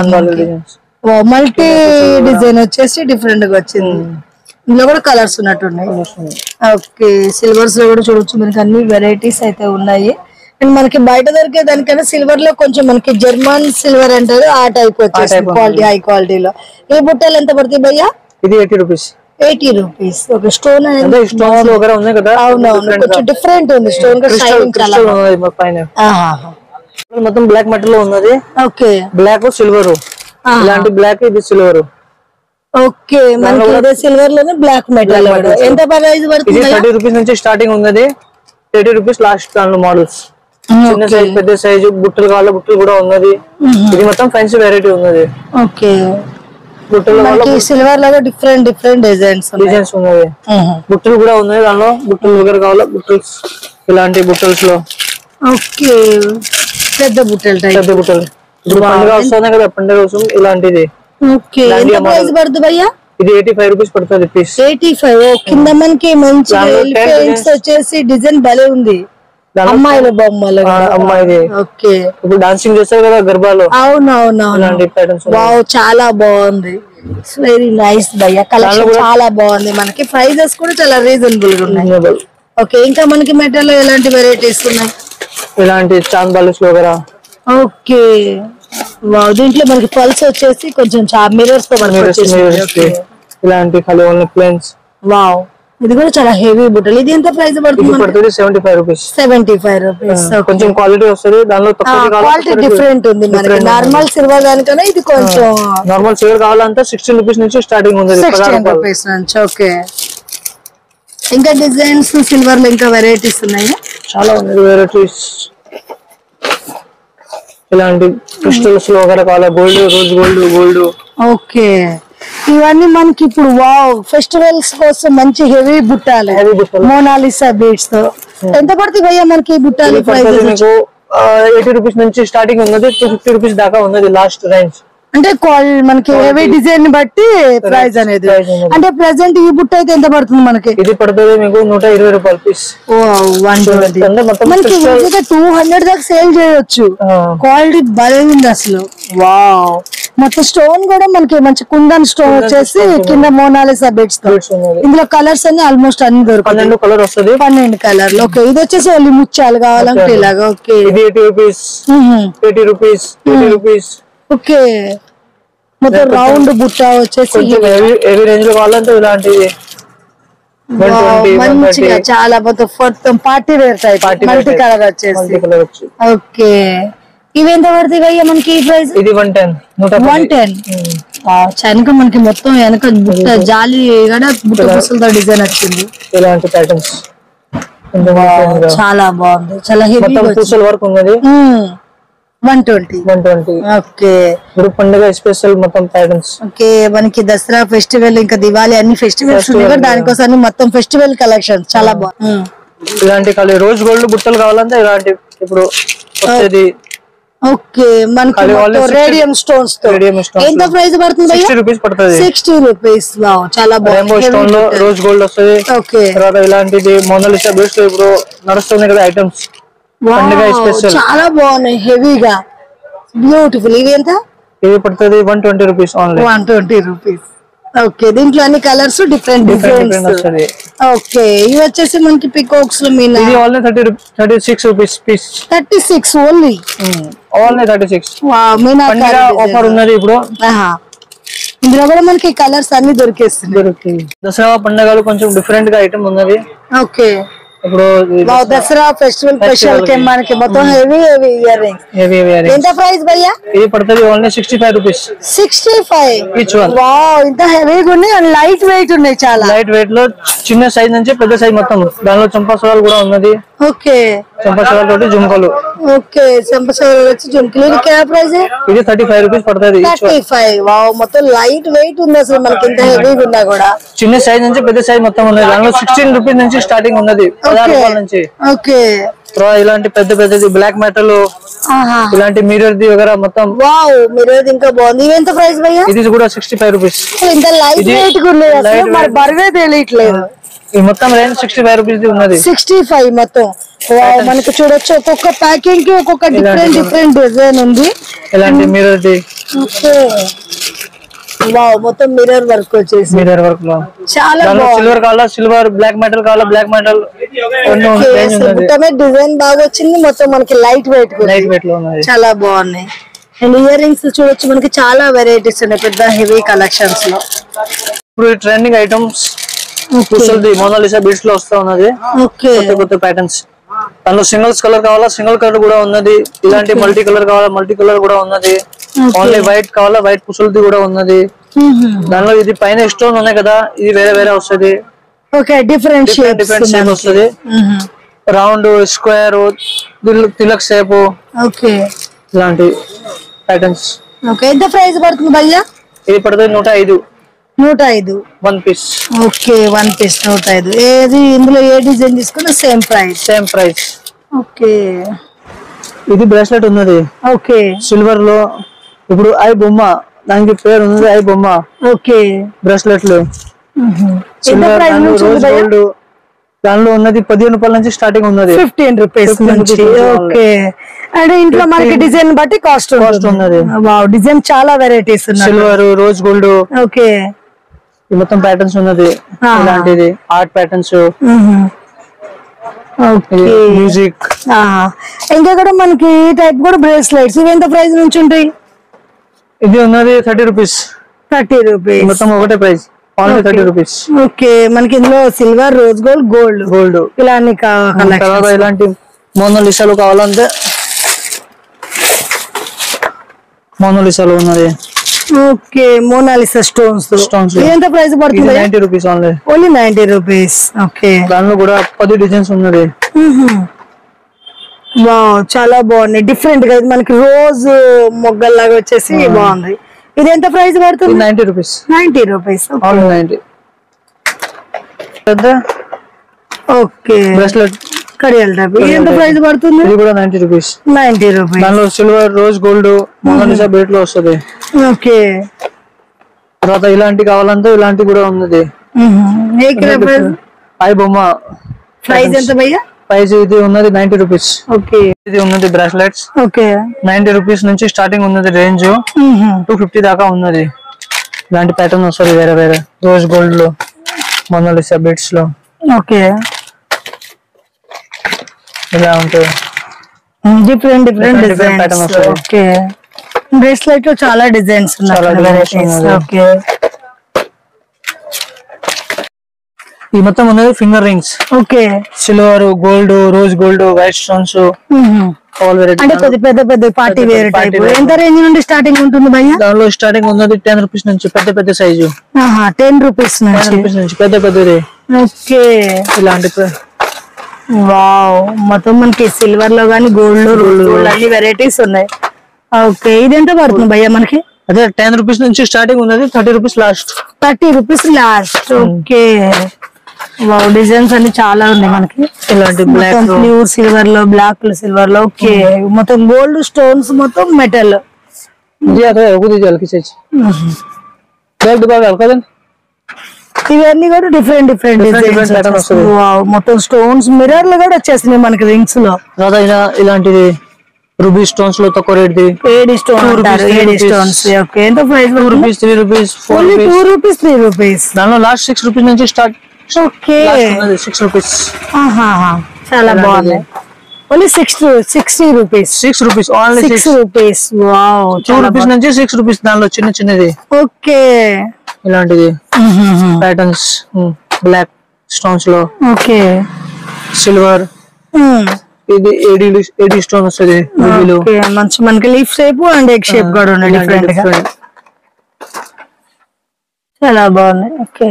మల్టీ డిజైన్ వచ్చేసి డిఫరెంట్ గా వచ్చింది ఇందులో కూడా కలర్స్ ఉన్నట్టున్నాయి ఓకే సిల్వర్స్ లో కూడా చూడొచ్చు మనకి అన్ని వెరైటీస్ అయితే ఉన్నాయి అండ్ మనకి బయట దొరికే దానికన్నా సిల్వర్ లో కొంచెం మనకి జర్మన్ సిల్వర్ అంటారు ఆ టైప్ వచ్చేసింది క్వాలిటీ హై క్వాలిటీలో ఈ బుట్టలు ఎంత పడుతాయి భయ్యా
ఇది ఎయిటీ రూపీస్
ఎయిటీ రూపీస్ ఒక స్టోన్ అనేది
అంటే స్టోన్స్ వగేరా ఉన్నాయి కదా
అవునవును కొంచెం డిఫరెంట్ ఉంది స్టోన్ కూడా షైనింగ్ చాలా
క్రిస్టల్ ఉన్నది మా పైన
ఆహాహా.
మొత్తం బ్లాక్ మెటల్ లో ఉన్నది
ఓకే
బ్లాక్ సిల్వర్ ఇలాంటి బ్లాక్ ఇది సిల్వర్
ఓకే మనకి ఇదే సిల్వర్ లోనే బ్లాక్ మెటల్ ఎంత ప్రైస్
ఇది
పడుతుంది
థర్టీ రూపీస్ నుంచి స్టార్టింగ్ ఉన్నది థర్టీ రూపీస్ లాస్ట్ దానిలో మోడల్స్ చిన్న సైజ్ పెద్ద సైజు బుట్టలు కావాలా బుట్టలు కూడా ఉన్నది ఇది మొత్తం ఫ్యాన్సీ వెరైటీ ఉన్నది
ఓకే
బుట్టలు
మనకి సిల్వర్ లో డిఫరెంట్ డిఫరెంట్ డిజైన్స్
డిజైన్స్ ఉన్నది బుట్టలు కూడా ఉన్నాయి దానిలో బుట్టలు వగేరా కావాలా బుట్టల్స్ ఇలాంటి బుట్టల్స్ లో
ఓకే పెద్ద బుట్టల టైప్
పెద్ద బుట్టలు ఇప్పుడు పండుగ వస్తుంది కదా పండుగ కోసం ఇలాంటిది
ఓకే ఎంత ప్రైస్ పడుతుంది భయ్యా
ఇది ఎయిటీ ఫైవ్ రూపీస్ పడుతుంది పీస్
ఎయిటీ ఫైవ్ కింద మనకి మంచి
దానిలో ten
ఎలిఫెంట్స్ వచ్చేసి డిజైన్ భలే ఉంది
దానిలో
అమ్మాయిల బొమ్మలు
ఆ, అమ్మాయిది
ఓకే
ఇప్పుడు డాన్సింగ్ చేస్తారు కదా గర్భాలో
అవునవునవును
ఇలాంటి ప్యాటర్న్స్
వావ్ చాలా బాగుంది వెరీ నైస్ భయ్య కలెక్షన్ చాలా బాగుంది మనకి ప్రైజెస్ కూడా చాలా రీజనబుల్ గా ఉన్నాయి ఓకే ఇంకా మనకి మెటల్ లో ఎలాంటి వెరైటీస్ ఉన్నాయి
ఇలాంటి చాంద్ బాలిస్ వగేరా
ఓకే వావ్ దీంట్లో మనకి పల్స్ వచ్చేసి కొంచెం మిరర్స్ తో మనకి వచ్చేసింది Okay.
ఇలాంటి ఖాళీ ఓన్లీ ప్లేన్స్
వావ్ ఇది కూడా చాలా హెవీ బుట్టలు ఇది ఎంత ప్రైస్
ఇది
పడుతుంది
పడుతుంది seventy five rupees
seventy five rupees
కొంచెం క్వాలిటీ వస్తుంది దానిలో తక్కువ
క్వాలిటీ డిఫరెంట్ ఉంది మనకి నార్మల్ సిల్వర్ దానికన్నా ఇది కొంచెం
నార్మల్ సిల్వర్ కావాలంటే సిక్స్టీన్ రూపీస్ నుంచి స్టార్టింగ్ ఉంది
సిక్స్టీన్ రూపీస్ నుంచి ఓకే ఇంకా డిజైన్స్ సిల్వర్ లో ఇంకా వెరైటీస్ ఉన్నాయి
చాలా ఉంది వెరైటీస్ ఇలాంటి క్రిస్టల్స్ లో వగేరా కావాలా gold rose gold gold
okay ఇవన్నీ మనకి ఇప్పుడు వావ్ ఫెస్టివల్స్ కోసం మంచి హెవీ బుట్టాలు
Heavy బుట్టలు.
మోనాలిసా బీడ్స్ తో ఎంత పడుతుంది భయ్యా మనకి ఈ బుట్టాలు
పడుతుంది
ప్రైస్
మీకు ఎయిటీ రూపీస్ నుంచి స్టార్టింగ్ ఉన్నది టూ ఫిఫ్టీ రూపీస్ దాకా ఉన్నది లాస్ట్ రేంజ్
అంటే క్వాలిటీ మనకి హెవీ డిజైన్ బట్టి ప్రైస్ అనేది
Price అనేది.
అంటే ప్రెసెంట్ ఈ బుట్ట అయితే ఎంత పడుతుంది మనకి
ఇది పడుతుంది మీకు నూట ఇరవై రూపాయల పీస్
వన్ ట్వంటీ
అంటే మొత్తం
మనకి టూ హండ్రెడ్ దాకా సేల్ చేయొచ్చు క్వాలిటీ భలే ఉంది అసలు వావ్ మొత్తం స్టోన్ కూడా మనకి మంచి కుందన్ స్టోన్ వచ్చేసి కింద మోనాలిసా బెడ్స్ తో
ఉన్నది
ఇందులో కలర్స్ అన్ని ఆల్మోస్ట్ అన్ని దొరుకుతాయి
పన్నెండు కలర్ వస్తుంది
పన్నెండు కలర్ ఓకే ఇది వచ్చేసి ఓన్లీ ముత్యాలు కావాలంటే ఇలాగా ఓకే
ఇది eighty rupees eighty rupees eighty rupees
okay మొత్తం రౌండ్ బుట్ట వచ్చేసి
కొంచెం హెవీ హెవీ రేంజ్ లో కావాలంటే ఇలాంటివి వన్
వావ్,
ట్వంటీ వన్
మంచిగా చాలా మొత్తం మొత్తం party wear type
Party wear
మల్టీ
type.
కలర్ వచ్చేసి
మల్టీ కలర్ వచ్చి
ఓకే ఇవి ఎంత పడుతుంది భయ్యా మనకి ఈ ప్రైస్
ఇది వన్ టెన్ నూట
వన్ టెన్ వెనక మనకి మొత్తం వెనక బుట్ట జాలి కూడా బుట్ట బుసలతో డిజైన్ వచ్చింది
ఇలాంటి ప్యాటర్న్స్ కొంచెం different గా.
చాలా బాగుంది చాలా హెవీ
మొత్తం పూసల వర్క్ ఉన్నది
one twenty
one twenty
okay
ఇప్పుడు పండుగ స్పెషల్ మొత్తం ప్యాటర్న్స్
ఓకే మనకి దసరా ఫెస్టివల్ ఇంకా దివాళీ అన్ని ఫెస్టివల్స్ ఉన్నాయి కదా దానికోసం అన్ని మొత్తం ఫెస్టివల్ కలెక్షన్ చాలా బాగుంది
ఇలాంటి ఖాళీ రోజ్ గోల్డ్ బుట్టలు కావాలంటే ఇలాంటి ఇప్పుడు వచ్చేది
ఓకే మనకి
ఖాళీ వాళ్ళు
మొత్తం
60
రేడియం స్టోన్స్ తో
రేడియం స్టోన్స్
ఎంత ప్రైస్ పడుతుంది భయ్యా
సిక్స్టీ రూపీస్ పడుతుంది
సిక్స్టీ రూపీస్ వావ్ చాలా
రెయిన్బో
బాగుంది
స్టోన్ లో రోజ్ గోల్డ్ వస్తుంది
ఓకే
తర్వాత ఇలాంటిది మోనాలిసా బెస్ట్ ఇప్పుడు నడుస్తుంది కదా ఐటమ్స్ పండుగ స్పెషల్
చాలా బాగున్నాయి హెవీగా బ్యూటిఫుల్ ఇవి ఎంత
ఇది పడుతుంది one twenty rupees only
one twenty rupees okay దీంట్లో అన్ని కలర్స్ డిఫరెంట్
డిఫరెంట్
డిజైన్స్
వస్తుంది
ఓకే ఇవి వచ్చేసి మనకి పికాక్స్ లో మీనా
ఇది only thirty thirty six rupees piece
thirty six only
only thirty six
మీనా
పండుగ ఆఫర్ ఉన్నది ఇప్పుడు
ఇందులో కూడా మనకి కలర్స్ అన్ని దొరికేస్తున్నాయి
దొరుకుతుంది దసరా పండుగలు కొంచెం డిఫరెంట్ గా ఐటమ్ ఉన్నది
ఓకే
ఇప్పుడు
మా దసరా ఫెస్టివల్ స్పెషల్ కి మనకి మొత్తం heavy heavy earrings
heavy wearing.
ఎంత ప్రైస్ భయ్యా
ఇది పడుతుంది only sixty five rupees
sixty five
Each one.
Wow ఇంత హెవీగా ఉన్నాయి అండ్ లైట్ వెయిట్ ఉన్నాయి చాలా
లైట్ వెయిట్ లో చిన్న సైజ్ నుంచి పెద్ద సైజ్ మొత్తం దానిలో చంపాసరాలు కూడా ఉన్నది
ఓకే
చంపాసరాలు తోటి జుంకలు
ఓకే చెంపసోలు వచ్చి జుంకిలి ఇది క్యా ప్రైస్
ఇది థర్టీ ఫైవ్ రూపీస్ పడుతుంది each one.
Thirty five wow మొత్తం లైట్ వెయిట్ ఉంది అసలు మనకి ఇంత హెవీగా ఉన్నా కూడా
చిన్న సైజ్ నుంచి పెద్ద సైజ్ మొత్తం ఉన్నది దానిలో సిక్స్టీన్ రూపీస్ నుంచి స్టార్టింగ్ ఉన్నది పదహారు
ఓకే
రూపాయల నుంచి
ఓకే
తర్వాత ఇలాంటి పెద్ద పెద్దది బ్లాక్ మెటల్
ఆహా
ఇలాంటి మిర్రర్ ది వగేరా మొత్తం
వావ్ మీరు ఇంకా బాగుంది ఇవి ఎంత ప్రైస్ భయ్యా
ఇది కూడా సిక్స్టీ ఫైవ్ రూపీస్
ఇంత లైట్
ఇది
వెయిట్ గా ఉన్నాయి అసలు
light
మరి
weight.
బరువే తెలియట్లేదు
ఈ మొత్తం రేంజ్ సిక్స్టీ ఫైవ్ రూపీస్ ది ఉన్నది
సిక్స్టీ ఫైవ్ మొత్తం వావ్ మనకి చూడొచ్చు ఒక్కొక్క ప్యాకింగ్ కి ఒక్కొక్క డిఫరెంట్ డిఫరెంట్ డిజైన్ ఉంది
ఇలాంటి మిర్రర్ ది
ఓకే వావ్ మొత్తం మిర్రర్ వర్క్ వచ్చేసి
మిర్రర్ వర్క్ లో
చాలా
దానిలో
బాగుంది
సిల్వర్ కావాలా సిల్వర్ బ్లాక్ మెటల్ కావాలా బ్లాక్ మెటల్ రెండు
ఓకే,
రేంజ్
అసలు
ఉన్నది
బుట్టమే డిజైన్ బాగా వచ్చింది మొత్తం మనకి లైట్ వెయిట్
లైట్ వెయిట్ లో ఉన్నది
చాలా బాగున్నాయి అండ్ ఇయర్ రింగ్స్ చూడొచ్చు మనకి చాలా వెరైటీస్ ఉన్నాయి పెద్ద హెవీ కలెక్షన్స్ లో
ఇప్పుడు ట్రెండింగ్ ఐటమ్స్ కుసల్ది మోనాలిసా బీట్స్ లో వస్తా ఉన్నది
ఓకే
కొత్త కొత్త ప్యాటర్న్స్ దానిలో సింగిల్స్ కలర్ కావాలా సింగిల్ కలర్ కూడా ఉన్నది ఇలాంటి మల్టీ కలర్ కావాలా మల్టీ కలర్ కూడా ఉన్నది ఓన్లీ వైట్ కావాలా వైట్ కుసల్ది కూడా ఉన్నది దానిలో ఇది పైన స్టోన్ ఉన్నాయి కదా ఇది వేరే వేరే వస్తుంది
okay different
different different shape
shapes
వస్తుంది round square Tilak shape
okay
ఇలాంటి ప్యాటర్న్స్
ఓకే ఎంత ప్రైస్ పడుతుంది భయ్యా
ఇది పడుతుంది నూట ఐదు
నూట ఐదు
one piece
okay one piece నూట ఐదు ఏది ఇందులో ఏ డిజైన్ తీసుకున్నా same price
same price
okay
ఇది బ్రాస్లెట్ ఉన్నది
ఓకే
సిల్వర్ లో ఇప్పుడు ఐ బొమ్మ దానికి పేరు ఉన్నది ఐ బొమ్మ
ఓకే
బ్రాస్లెట్లు
ఎంత
సిల్వర్
ప్రైస్
దానిలో
నుంచి
రోజ్ గోల్డ్ దానిలో ఉన్నది పదిహేను రూపాయల నుంచి స్టార్టింగ్ ఉన్నది
ఫిఫ్టీన్ రూపీస్
15
నుంచి
rupees
ఓకే అంటే ఇంట్లో మనకి డిజైన్ బట్టి కాస్ట్
Cost ఉన్నది.
వావ్ డిజైన్ చాలా వెరైటీస్ ఉన్నాయి
సిల్వర్ రోజ్ గోల్డ్
ఓకే
ఈ మొత్తం ప్యాటర్న్స్ ఉన్నది
ఆహా.
ఇలాంటిది ఆర్ట్ ప్యాటర్న్స్
ఓకే
మ్యూజిక్
ఇంకా కూడా మనకి ఈ టైప్ కూడా బ్రేస్లెట్స్ ఇవి ఎంత ప్రైస్ నుంచి ఉంటాయి
ఇది ఉన్నది థర్టీ రూపీస్
థర్టీ రూపీస్
మొత్తం ఒకటే price only thirty rupees
okay మనకి ఇందులో silver rose gold gold
gold
ఇలా అన్ని కలెక్షన్
తర్వాత ఇలాంటి మోనోలిసాలు కావాలంటే మోనోలిసాలు ఉన్నది
ఓకే మోనాలిసా స్టోన్స్
Stones.
ఎంత ప్రైస్
ఇది
పడుతుంది
ninety rupees only
only ninety rupees okay
దానిలో కూడా పది డిజైన్స్ ఉన్నది
వావ్ చాలా బాగున్నాయి డిఫరెంట్ గా ఇది మనకి రోజ్ మొగ్గల్లాగా వచ్చేసి బాగుంది ఇది ఎంత ప్రైస్ పడుతుంది
ninety rupees
ninety rupees
only ninety పెద్ద
ఓకే
బ్రాస్లెట్
కడియాల టైప్ ఇది ఎంత ప్రైస్ పడుతుంది
ఇది కూడా నైన్టీ రూపీస్
నైన్టీ రూపీస్
దానిలో silver rose gold Mona Lisa beads లో వస్తుంది
ఓకే
తర్వాత ఇలాంటి కావాలంటే ఇలాంటి కూడా ఉన్నది
ఏ ప్రైస్
ఐ బొమ్మ
ప్రైస్ ఎంత భయ్యా
ప్రైస్ ఇది ఉన్నది నైన్టీ రూపీస్
ఓకే
ఇది ఉన్నది బ్రాస్లెట్స్
ఓకే
నైన్టీ రూపీస్ నుంచి స్టార్టింగ్ ఉన్నది రేంజ్ టూ ఫిఫ్టీ దాకా ఉన్నది ఇలాంటి ప్యాటర్న్ వస్తుంది వేరే వేరే రోజ్ గోల్డ్ లో మొనాలిసా బిట్స్ లో
ఓకే
ఇలా ఉంటుంది
different different
Different, different pattern
డిజైన్స్
వస్తుంది.
ఓకే బ్రేస్లెట్ లో చాలా డిజైన్స్
చాలా
ఉన్నాయి
designs
varieties.
ఉన్నాయి.
ఓకే
ఈ మొత్తం ఉన్నది finger rings
okay
silver gold rose gold white stones all variety
అంటే కొద్ది పెద్ద పెద్ద party wear
party
type
wear.
ఎంత రేంజ్ నుండి స్టార్టింగ్ ఉంటుంది భయ్యా
దానిలో స్టార్టింగ్ ఉన్నది టెన్ రూపీస్ నుంచి పెద్ద పెద్ద సైజు
టెన్ రూపీస్
టెన్
నుంచి
రూపీస్ నుంచి పెద్ద పెద్దది
ఓకే
ఇలాంటి ప్ర-
వావ్ మొత్తం మనకి సిల్వర్ లో గానీ గోల్డ్ లో గోల్డ్ అన్ని వెరైటీస్ ఉన్నాయి ఓకే ఇది ఎంత పడుతుంది భయ్యా మనకి
అదే టెన్ రూపీస్ నుంచి స్టార్టింగ్ ఉన్నది thirty rupees last
thirty rupees last okay wow designs అన్ని చాలా ఉన్నాయి మనకి
ఇలాంటి బ్లాక్
మొత్తం ప్యూర్ సిల్వర్ లో బ్లాక్ సిల్వర్ లో ఓకే మొత్తం గోల్డ్ స్టోన్స్ మొత్తం మెటల్
जी आता है खुद ही जल किसे बैग दुबा हल्का देन
ఇవన్నీ కూడా different different
Different, different pattern
డిజైన్స్
వస్తుంది.
మొత్తం స్టోన్స్ మిర్రర్ లో కూడా వచ్చేసినాయి మనకి రింగ్స్ లో
తర్వాత ఇలా ఇలాంటిది రూబీ స్టోన్స్ లో తక్కువ రేట్ ది
ఏడి స్టోన్
Two
అంటారు
rupees, three
AD
rupees.
Stones okay ఎంత price
two rupees three rupees four
only two
rupees
rupees three rupees
దానిలో లాస్ట్ సిక్స్ రూపీస్ నుంచి స్టార్ట్
ఓకే
ఉన్నది సిక్స్ రూపీస్
చాలా
ఎలాంటిది?
బాగుంది only six sixty rupees
six rupees only
six
six
rupees wow
two rupees నుంచి six rupees దానిలో చిన్న చిన్నది
ఓకే
ఇలాంటిది ప్యాటర్న్స్ బ్లాక్ స్టోన్స్ లో
ఓకే
సిల్వర్ ఇది ఏడి ఏడి స్టోన్ వస్తుంది రూబీలో
ఓకే మంచి మనకి leaf shape and egg shape కూడా ఉన్నాయి డిఫరెంట్ గా చాలా బాగున్నాయి ఓకే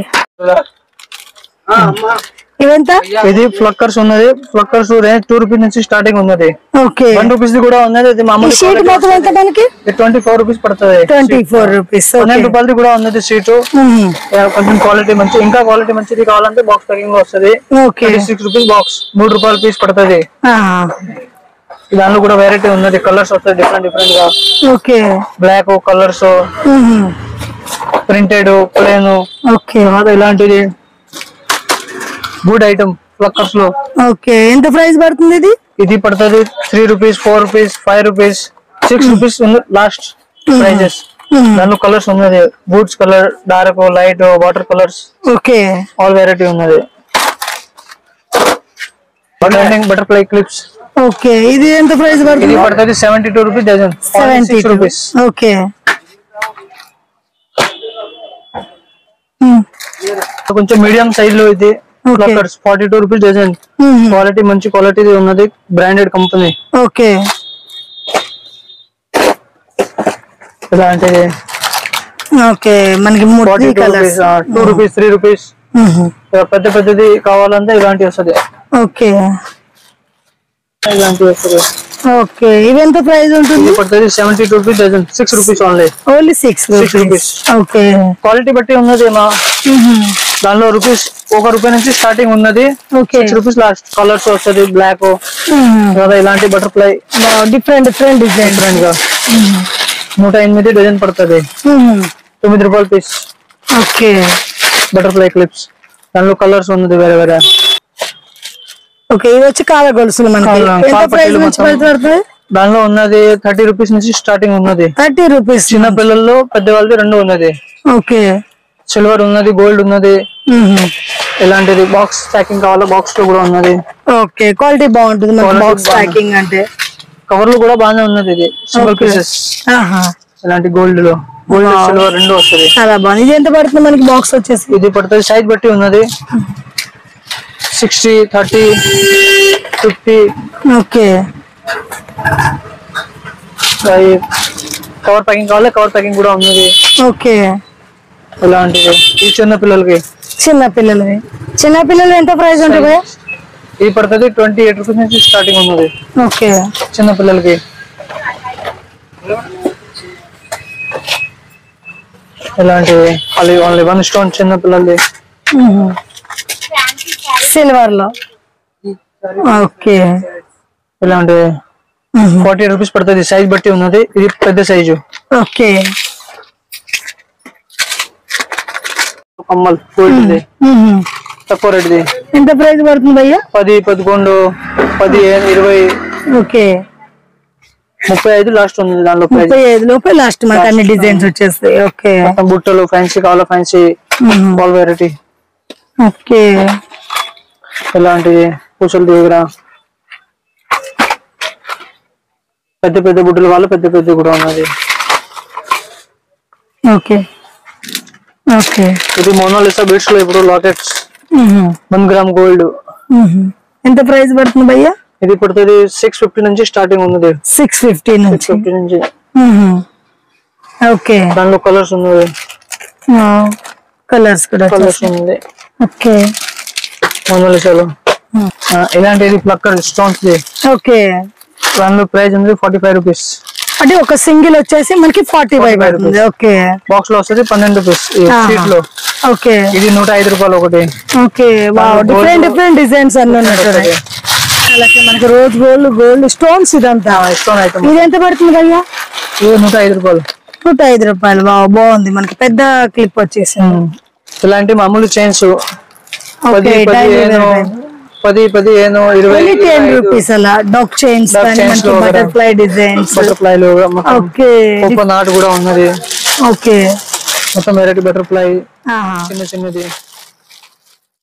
ఇవెంత
ఇది ఫ్లక్కర్స్ ఉన్నది ఫ్లక్కర్స్ రేంజ్ టూ రూపీస్ నుంచి స్టార్టింగ్ ఉన్నది
ఓకే
వన్ రూపీస్ కూడా ఉన్నది ఇది
ఈ
మామూలు
షీట్ మాత్రం ఎంత మనకి
ట్వంటీ ఫోర్ రూపీస్ పడుతుంది
ట్వంటీ ఫోర్ రూపీస్
పన్నెండు రూపాయలది కూడా ఉన్నది సీటు కొంచెం క్వాలిటీ మంచి ఇంకా క్వాలిటీ మంచిది కావాలంటే బాక్స్ ప్యాకింగ్ లో వస్తుంది
ఓకే
సిక్స్ రూపీస్ బాక్స్ మూడు రూపాయల పీస్ పడుతుంది దానిలో కూడా వెరైటీ ఉన్నది కలర్స్ వస్తాయి డిఫరెంట్ డిఫరెంట్ గా
okay
black colours printed plain
okay
ఇలాంటిది గుడ్ ఐటమ్ ఫ్లక్కర్స్ లో
ఓకే ఎంత ప్రైస్ పడుతుంది ఇది
ఇది పడుతుంది three rupees four rupees five rupees six rupees last prices దానిలో కలర్స్ ఉన్నది బూట్స్ colour dark light water colours
okay
all variety ఉన్నది బటర్ఫ్లై క్లిప్స్
ఓకే ఇది ఎంత ప్రైస్
ఇది
పడుతుంది
పడుతుంది seventy two rupees dozen
seventy
six rupees
okay
కొంచెం మీడియం సైజ్ లో ఇది
Okay.
ఫ్లక్కర్స్ forty two rupees dozen quality మంచి క్వాలిటీ ఉన్నది బ్రాండెడ్ కంపెనీ
ఓకే
ఇలాంటిది
ఓకే మనకి మూడు
forty two
colours
rupees two rupees three rupees పెద్ద పెద్దది కావాలంటే ఇలాంటి వస్తుంది
ఓకే
ఇలాంటి వస్తుంది
ఓకే ఇవి ఎంత ప్రైస్ ఉంటుంది
ఇది పడుతుంది seventy two rupees dozen six rupees only
only six
rupees.
Rupees okay
quality బట్టి ఉన్నది మా దానిలో రూపీస్ ఒక రూపాయి నుంచి స్టార్టింగ్ ఉన్నది
okay
six rupees last colours వస్తుంది బ్లాక్ తర్వాత ఇలాంటి butterfly
different different design
different గా నూట ఎనిమిది డజన్ పడుతుంది తొమ్మిది రూపాయల పీస్
ఓకే
బటర్ఫ్లై క్లిప్స్ దానిలో కలర్స్ ఉన్నది వేరే వేరే
ఓకే ఇది వచ్చి కాల గొలుసులు మనకి
కాళ్ళ-
ఎంత
కాళ్ళ
ప్రైస్
పట్టీలు
నుంచి
మొత్తం.
పడుతుంది
దానిలో ఉన్నది థర్టీ రూపీస్ నుంచి స్టార్టింగ్ ఉన్నది
థర్టీ రూపీస్
చిన్న పిల్లల్లో పెద్ద వాళ్ళది రెండు ఉన్నది
ఓకే
సిల్వర్ ఉన్నది గోల్డ్ ఉన్నది ఇలాంటిది బాక్స్ ప్యాకింగ్ కావాలా బాక్స్ లో కూడా ఉన్నది
ఓకే క్వాలిటీ బాగుంటుంది మనకి
Quality
బాక్స్
బాగుంది.
ప్యాకింగ్ అంటే
కవర్లు కూడా బాగానే ఉన్నది ఇది సింగిల్
Okay.
పీసెస్
ఆహా
ఇలాంటి గోల్డ్ లో గోల్డ్
Wow.
సిల్వర్ రెండు వస్తుంది
చాలా బాగుంది ఇది ఎంత పడుతుంది మనకి బాక్స్ వచ్చేసి
ఇది పడుతుంది సైజ్ బట్టి ఉన్నది sixty thirty fifty
okay
cover packing కావాలి కవర్ ప్యాకింగ్ కూడా ఉన్నది
ఓకే
ఇలాంటిది ఈ చిన్న పిల్లలకి
చిన్న పిల్లలవి చిన్న పిల్లలు ఎంత ప్రైస్ ఉంటుంది భయ్యా?
ఇది పడుతుంది ట్వంటీ ఎయిట్ రూపీస్ నుంచి స్టార్టింగ్ ఉన్నది
ఓకే
చిన్న పిల్లలకి ఇలాంటివి ఓన్లీ ఓన్లీ వన్ స్టోన్ చిన్న పిల్లలది
సిల్వర్ లో ఓకే
ఇలాంటివి ఫార్టీ రూపీస్ పడుతుంది సైజ్ బట్టి ఉన్నది ఇది పెద్ద సైజు
ఓకే
కమ్మల్ గోల్డ్ తక్కువ రేటుది
ఎంత ప్రైస్ పడుతుంది భయ్యా
పది పదకొండు పదిహేను ఇరవై
ఓకే
ముప్పై ఐదు లాస్ట్ ఉంది దానిలో ప్రైస్
ముప్పై ఐదు లోపే లాస్ట్ మనకి అన్ని డిజైన్స్ వచ్చేస్తాయి ఓకే
మొత్తం బుట్టలు ఫ్యాన్సీ కావాలా ఫ్యాన్సీ ఆల్ వెరైటీ
ఓకే
ఇలాంటివి పూసల దగ్గర పెద్ద పెద్ద బుట్టలు కావాలి పెద్ద పెద్ద కూడా ఉన్నది
ఓకే ఓకే
ఇది మోనాలిసా బిట్స్ లో ఇప్పుడు లాకెట్స్ వన్ గ్రామ్ గోల్డ్
ఎంత ప్రైస్ పడుతుంది భయ్యా
ఇది పడుతుంది సిక్స్ ఫిఫ్టీ నుంచి స్టార్టింగ్ ఉన్నది
సిక్స్ ఫిఫ్టీ
సిక్స్
నుంచి
ఫిఫ్టీ నుంచి
ఓకే
దానిలో కలర్స్ ఉన్నది
కలర్స్ కూడా
కలర్స్ ఉన్నది
ఓకే
మోనాలిసాలో ఇలాంటిది ప్లక్కర్ స్టోన్స్
ఓకే
దానిలో ప్రైస్ ఉంది ఫార్టీ ఫైవ్ రూపీస్
అంటే ఒక సింగిల్ వచ్చేసి మనకి ఫార్టీ ఫైవ్
45
పడుతుంది ఓకే
బాక్స్ లో వస్తుంది పన్నెండు రూపీస్ షీట్ లో
ఓకే
ఇది నూట ఐదు రూపాయలు ఒకటి
okay wow
gold-
different different designs అన్ని ఉన్నట్టు అలాగే మనకి రోజ్ గోల్డ్ గోల్డ్ స్టోన్స్ ఇదంతా
స్టోన్ ఐటమ్
ఇది ఎంత పడుతుంది భయ్యా
ఇది నూట ఐదు రూపాయలు
నూట ఐదు రూపాయలు వావ్ బాగుంది మనకి పెద్ద క్లిప్ వచ్చేసింది
ఇలాంటి మామూలు చైన్స్ పది
ఓకే డైలీ
పదిహేను పది పదిహేను ఇరవై
ఓన్లీ టెన్ రూపీస్ అలా డాక్ చైన్స్
Dog
కానీ
chains
మనకి
లో కూడా.
బటర్ఫ్లై డిజైన్స్
బటర్ఫ్లైలు
ఓకే
కోకో నాట్ కూడా ఉన్నది
ఓకే
మొత్తం వెరైటీ బటర్ఫ్లై
ఆహా
చిన్న చిన్నది